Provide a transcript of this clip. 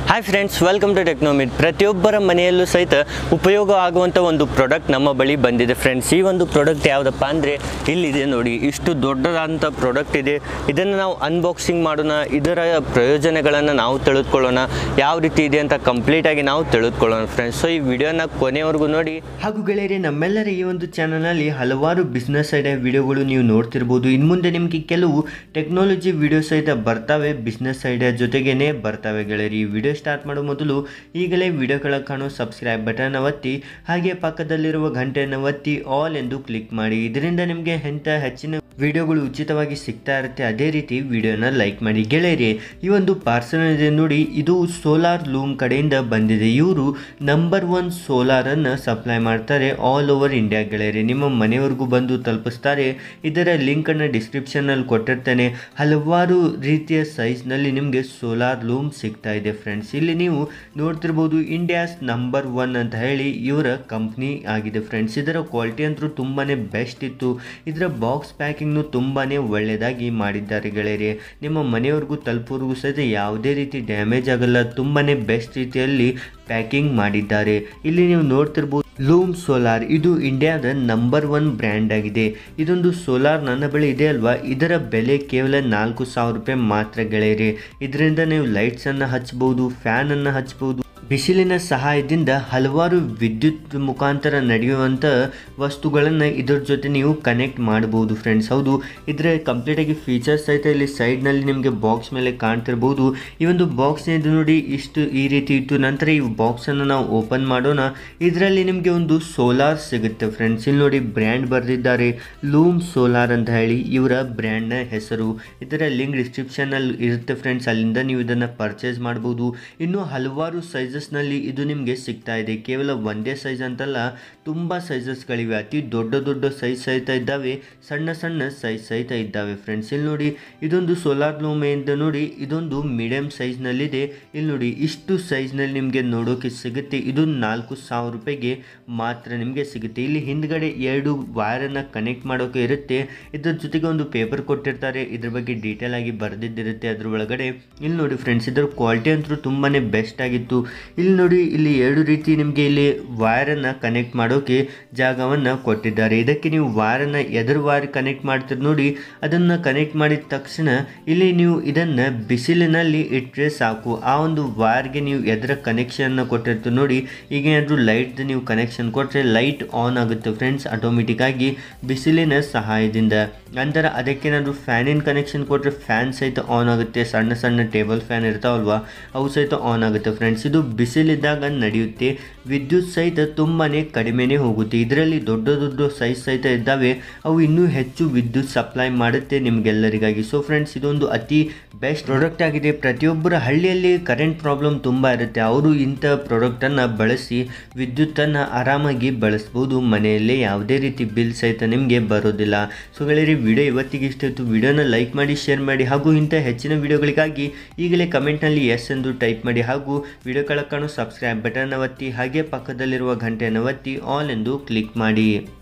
hi friends welcome to Technomid ಪ್ರತಿಯೊಬ್ಬರ ಮನೆಯಲ್ಲೂ ಸಹಿತ ಉಪಯೋಗ ಆಗುವಂಥ ಒಂದು ಪ್ರಾಡಕ್ಟ್ ನಮ್ಮ ಬಳಿ ಬಂದಿದೆ ಫ್ರೆಂಡ್ಸ್ ಈ ಒಂದು ಪ್ರಾಡಕ್ಟ್ ಯಾವುದಪ್ಪ ಅಂದರೆ ಇಲ್ಲಿದೆ ನೋಡಿ ಇಷ್ಟು ದೊಡ್ಡದಾದಂಥ ಪ್ರಾಡಕ್ಟ್ ಇದೆ ಇದನ್ನು ನಾವು ಅನ್ಬಾಕ್ಸಿಂಗ್ ಮಾಡೋಣ ಇದರ ಪ್ರಯೋಜನಗಳನ್ನು ನಾವು ತಿಳಿದುಕೊಳ್ಳೋಣ ಯಾವ ರೀತಿ ಇದೆ ಅಂತ ಕಂಪ್ಲೀಟಾಗಿ ನಾವು ತಿಳಿದುಕೊಳ್ಳೋಣ ಫ್ರೆಂಡ್ಸ್ ಸೊ ಈ ವಿಡಿಯೋನ ಕೊನೆವರೆಗೂ ನೋಡಿ ಹಾಗೂ ಗೆಳೆಯರೆ ನಮ್ಮೆಲ್ಲರ ಈ ಒಂದು ಚಾನಲ್ನಲ್ಲಿ ಹಲವಾರು ಬಿಸ್ನೆಸ್ ಐಡಿಯಾ ವಿಡಿಯೋಗಳು ನೀವು ನೋಡ್ತಿರ್ಬೋದು ಇನ್ನು ಮುಂದೆ ನಿಮಗೆ ಕೆಲವು ಟೆಕ್ನಾಲಜಿ ವಿಡಿಯೋ ಸಹಿತ ಬರ್ತವೆ ಬಿಸ್ನೆಸ್ ಐಡಿಯಾ ಜೊತೆಗೇನೆ ಬರ್ತವೆ ಗೆಳೆಯರಿ ಈ ವಿಡಿಯೋ ಸ್ಟಾರ್ಟ್ ಮಾಡೋ ಮೊದಲು ಈಗಲೇ ವಿಡಿಯೋ ಕೆಳಗೆ ಕಾಣೋ ಸಬ್ಸ್ಕ್ರೈಬ್ ಬಟನ್ ಒತ್ತಿ ಹಾಗೆ ಪಕ್ಕದಲ್ಲಿರುವ ಗಂಟೆಯನ್ನು ಒತ್ತಿ ಆಲ್ ಎಂದು ಕ್ಲಿಕ್ ಮಾಡಿ ಇದರಿಂದ ನಿಮಗೆ ಎಂಥ ಹೆಚ್ಚಿನ ವಿಡಿಯೋಗಳು ಉಚಿತವಾಗಿ ಸಿಗ್ತಾ ಇರುತ್ತೆ ಅದೇ ರೀತಿ ವಿಡಿಯೋನ ಲೈಕ್ ಮಾಡಿ ಗೆಳೆಯರಿ ಈ ಒಂದು ಪಾರ್ಸಲ್ ಇದೆ ನೋಡಿ ಇದು ಸೋಲಾರ್ ಲೂಮ್ ಕಡೆಯಿಂದ ಬಂದಿದೆ ಇವರು ನಂಬರ್ ಒನ್ ಸೋಲಾರನ್ನು ಸಪ್ಲೈ ಮಾಡ್ತಾರೆ ಆಲ್ ಓವರ್ ಇಂಡಿಯಾ ಗೆಳೆಯರಿ ನಿಮ್ಮ ಮನೆಯವರೆಗೂ ಬಂದು ತಲುಪಿಸ್ತಾರೆ ಇದರ ಲಿಂಕನ್ನು ಡಿಸ್ಕ್ರಿಪ್ಷನ್ನಲ್ಲಿ ಕೊಟ್ಟಿರ್ತೇನೆ ಹಲವಾರು ರೀತಿಯ ಸೈಜ್ನಲ್ಲಿ ನಿಮಗೆ ಸೋಲಾರ್ ಲೂಮ್ ಸಿಗ್ತಾ ಇದೆ ಫ್ರೆಂಡ್ಸ್ ಇಲ್ಲಿ ನೀವು ನೋಡ್ತಿರ್ಬೋದು ಇಂಡಿಯಾಸ್ ನಂಬರ್ ಒನ್ ಅಂತ ಹೇಳಿ ಇವರ ಕಂಪ್ನಿ ಆಗಿದೆ ಫ್ರೆಂಡ್ಸ್ ಇದರ ಕ್ವಾಲಿಟಿ ಅಂತೂ ತುಂಬಾ ಬೆಸ್ಟ್ ಇತ್ತು ಇದರ ಬಾಕ್ಸ್ ಪ್ಯಾಕಿಂಗ್ನು ತುಂಬಾ ಒಳ್ಳೆಯದಾಗಿ ಮಾಡಿದ್ದಾರೆ ಗೆಳೆಯರಿ ನಿಮ್ಮ ಮನೆಯವರೆಗೂ ತಲುಪೋರ್ಗೂ ಸಹಿತ ಯಾವುದೇ ರೀತಿ ಡ್ಯಾಮೇಜ್ ಆಗಲ್ಲ ತುಂಬಾ ಬೆಸ್ಟ್ ರೀತಿಯಲ್ಲಿ ಪ್ಯಾಕಿಂಗ್ ಮಾಡಿದ್ದಾರೆ ಇಲ್ಲಿ ನೀವು ನೋಡ್ತಿರ್ಬೋದು ಲೂಮ್ ಸೋಲಾರ್ ಇದು ಇಂಡಿಯಾದ ನಂಬರ್ ಒನ್ ಬ್ರ್ಯಾಂಡ್ ಆಗಿದೆ ಇದೊಂದು ಸೋಲಾರ್ ನನ್ನ ಬಳಿ ಇದೆ ಅಲ್ವಾ ಇದರ ಬೆಲೆ ಕೇವಲ ನಾಲ್ಕು ಸಾವಿರ ರೂಪಾಯಿ ಮಾತ್ರ ಗೆಳೆಯರಿ ಇದರಿಂದ ನೀವು ಲೈಟ್ಸನ್ನು ಹಚ್ಬೋದು ಫ್ಯಾನನ್ನು ಹಚ್ಬೋದು ಬಿಸಿಲಿನ ಸಹಾಯದಿಂದ ಹಲವಾರು ವಿದ್ಯುತ್ ಮುಖಾಂತರ ನಡೆಯುವಂಥ ವಸ್ತುಗಳನ್ನು ಇದ್ರ ಜೊತೆ ನೀವು ಕನೆಕ್ಟ್ ಮಾಡ್ಬೋದು ಫ್ರೆಂಡ್ಸ್ ಹೌದು ಇದರ ಕಂಪ್ಲೀಟಾಗಿ ಫೀಚರ್ಸ್ ಸಹಿತ ಇಲ್ಲಿ ಸೈಡ್ನಲ್ಲಿ ನಿಮಗೆ ಬಾಕ್ಸ್ ಮೇಲೆ ಕಾಣ್ತಿರ್ಬೋದು ಈ ಒಂದು ಬಾಕ್ಸ್ ಇದು ನೋಡಿ ಇಷ್ಟು ಈ ರೀತಿ ಇತ್ತು ನಂತರ ಈ ಬಾಕ್ಸನ್ನು ನಾವು ಓಪನ್ ಮಾಡೋಣ ಇದರಲ್ಲಿ ನಿಮಗೆ ಒಂದು ಸೋಲಾರ್ ಸಿಗುತ್ತೆ ಫ್ರೆಂಡ್ಸ್ ಇಲ್ಲಿ ನೋಡಿ ಬ್ರ್ಯಾಂಡ್ ಬರೆದಿದ್ದಾರೆ ಲೂಮ್ ಸೋಲಾರ್ ಅಂತ ಹೇಳಿ ಇವರ ಬ್ರ್ಯಾಂಡ್ನ ಹೆಸರು ಇದರ ಲಿಂಕ್ ಡಿಸ್ಕ್ರಿಪ್ಷನಲ್ಲಿ ಇರುತ್ತೆ ಫ್ರೆಂಡ್ಸ್ ಅಲ್ಲಿಂದ ನೀವು ಇದನ್ನು ಪರ್ಚೇಸ್ ಮಾಡ್ಬೋದು ಇನ್ನು ಹಲವಾರು ಸೈಜಸ್ನಲ್ಲಿ ಇದು ನಿಮಗೆ ಸಿಗ್ತಾ ಇದೆ ಕೇವಲ ಒಂದೇ ಸೈಜ್ ಅಂತಲ್ಲ ತುಂಬ ಸೈಜಸ್ಗಳಿವೆ ಅತಿ ದೊಡ್ಡ ದೊಡ್ಡ ಸೈಜ್ ಸಹಿತ ಇದ್ದಾವೆ ಸಣ್ಣ ಸಣ್ಣ ಸೈಜ್ ಸಹಿತ ಇದ್ದಾವೆ ಫ್ರೆಂಡ್ಸ್ ಇಲ್ಲಿ ನೋಡಿ ಇದೊಂದು ಸೋಲಾರ್ ಲೂಮ್ ಅಂತ ನೋಡಿ ಇದೊಂದು ಮೀಡಿಯಂ ಸೈಜ್ನಲ್ಲಿದೆ ಇಲ್ಲಿ ನೋಡಿ ಇಷ್ಟು ಸೈಜ್ನಲ್ಲಿ ನಿಮಗೆ ನೋಡೋಕೆ ಸಿಗುತ್ತೆ ಇದು ನಾಲ್ಕು ಸಾವಿರ ರೂಪಾಯಿಗೆ ಮಾತ್ರ ನಿಮಗೆ ಸಿಗುತ್ತೆ ಇಲ್ಲಿ ಹಿಂದ್ಗಡೆ ಎರಡು ವೈರನ್ನು ಕನೆಕ್ಟ್ ಮಾಡೋಕೆ ಇರುತ್ತೆ ಇದ್ರ ಜೊತೆಗೆ ಒಂದು ಪೇಪರ್ ಕೊಟ್ಟಿರ್ತಾರೆ ಇದ್ರ ಬಗ್ಗೆ ಡೀಟೇಲ್ ಆಗಿ ಬರೆದಿದ್ದಿರುತ್ತೆ ಅದ್ರ ಒಳಗಡೆ ಇಲ್ಲಿ ನೋಡಿ ಫ್ರೆಂಡ್ಸ್ ಇದರ ಕ್ವಾಲಿಟಿ ಅಂತೂ ತುಂಬಾ ಬೆಸ್ಟ್ ಆಗಿತ್ತು ಇಲ್ಲಿ ನೋಡಿ ಇಲ್ಲಿ ಎರಡು ರೀತಿ ನಿಮಗೆ ಇಲ್ಲಿ ವೈರನ್ನು ಕನೆಕ್ಟ್ ಮಾಡೋಕೆ ಜಾಗವನ್ನು ಕೊಟ್ಟಿದ್ದಾರೆ ಇದಕ್ಕೆ ನೀವು ವೈರನ್ನು ಎದುರು ವೈರ್ ಕನೆಕ್ಟ್ ಮಾಡ್ತೀರಿ ನೋಡಿ ಅದನ್ನು ಕನೆಕ್ಟ್ ಮಾಡಿದ ತಕ್ಷಣ ಇಲ್ಲಿ ನೀವು ಇದನ್ನು ಬಿಸಿಲಿನಲ್ಲಿ ಇಟ್ಟರೆ ಸಾಕು ಆ ಒಂದು ವೈರ್ಗೆ ನೀವು ಎದರ ಕನೆಕ್ಷನ್ನ ಕೊಟ್ಟಿರ್ತೀರಿ ನೋಡಿ ಈಗ ಏನಾದರೂ ಲೈಟ್ ನೀವು ಕನೆಕ್ಷನ್ ಕೊಟ್ಟರೆ ಲೈಟ್ ಆನ್ ಆಗುತ್ತೆ ಫ್ರೆಂಡ್ಸ್ ಆಟೋಮೆಟಿಕ್ ಆಗಿ ಬಿಸಿಲಿನ ಸಹಾಯದಿಂದ ನಂತರ ಅದಕ್ಕೇನಾದರೂ ಫ್ಯಾನಿನ ಕನೆಕ್ಷನ್ ಕೊಟ್ಟರೆ ಫ್ಯಾನ್ ಸಹಿತ ಆನ್ ಆಗುತ್ತೆ ಸಣ್ಣ ಸಣ್ಣ ಟೇಬಲ್ ಫ್ಯಾನ್ ಇರ್ತಾವಲ್ವಾ ಅವು ಸಹಿತ ಆನ್ ಆಗುತ್ತೆ ಫ್ರೆಂಡ್ಸ್ ಇದು ಬಿಸಿಲಿದ್ದಾಗ ನಡೆಯುತ್ತೆ ವಿದ್ಯುತ್ ಸಹಿತ ತುಂಬಾ ಕಡಿಮೆನೇ ಹೋಗುತ್ತೆ ಇದರಲ್ಲಿ ದೊಡ್ಡ ದೊಡ್ಡ ಸೈಜ್ ಸಹಿತ ಇದ್ದಾವೆ ಅವು ಇನ್ನೂ ಹೆಚ್ಚು ವಿದ್ಯುತ್ ಸಪ್ಲೈ ಮಾಡುತ್ತೆ ನಿಮಗೆಲ್ಲರಿಗಾಗಿ ಸೊ ಫ್ರೆಂಡ್ಸ್ ಇದೊಂದು ಅತಿ ಬೆಸ್ಟ್ ಪ್ರಾಡಕ್ಟ್ ಆಗಿದೆ ಪ್ರತಿಯೊಬ್ಬರ ಹಳ್ಳಿಯಲ್ಲಿ ಕರೆಂಟ್ ಪ್ರಾಬ್ಲಮ್ ತುಂಬ ಇರುತ್ತೆ ಅವರು ಇಂಥ ಪ್ರಾಡಕ್ಟನ್ನು ಬಳಸಿ ವಿದ್ಯುತ್ತನ್ನು ಆರಾಮಾಗಿ ಬಳಸ್ಬೋದು ಮನೆಯಲ್ಲೇ ಯಾವುದೇ ರೀತಿ ಬಿಲ್ ಸಹಿತ ನಿಮಗೆ ಬರೋದಿಲ್ಲ ಸೊ ಗೆಳೆಯರಿ ವಿಡಿಯೋ ಇವತ್ತಿಗೆ ಇಷ್ಟ ಇತ್ತು ವಿಡಿಯೋನ ಲೈಕ್ ಮಾಡಿ ಶೇರ್ ಮಾಡಿ ಹಾಗೂ ಇಂಥ ಹೆಚ್ಚಿನ ವಿಡಿಯೋಗಳಿಗಾಗಿ ಈಗಲೇ ಕಮೆಂಟ್ನಲ್ಲಿ ಎಸ್ ಎಂದು ಟೈಪ್ ಮಾಡಿ ಹಾಗೂ ವಿಡಿಯೋ ಕೆಳಗೆ ಕಾಣೋ ಸಬ್ಸ್ಕ್ರೈಬ್ ಬಟನ್ ಒತ್ತಿ ಹಾಗೆ ಪಕ್ಕದಲ್ಲಿರುವ ಗಂಟೆಯನ್ನು ಒತ್ತಿ ಆಲ್ ಎಂದು ಕ್ಲಿಕ್ ಮಾಡಿ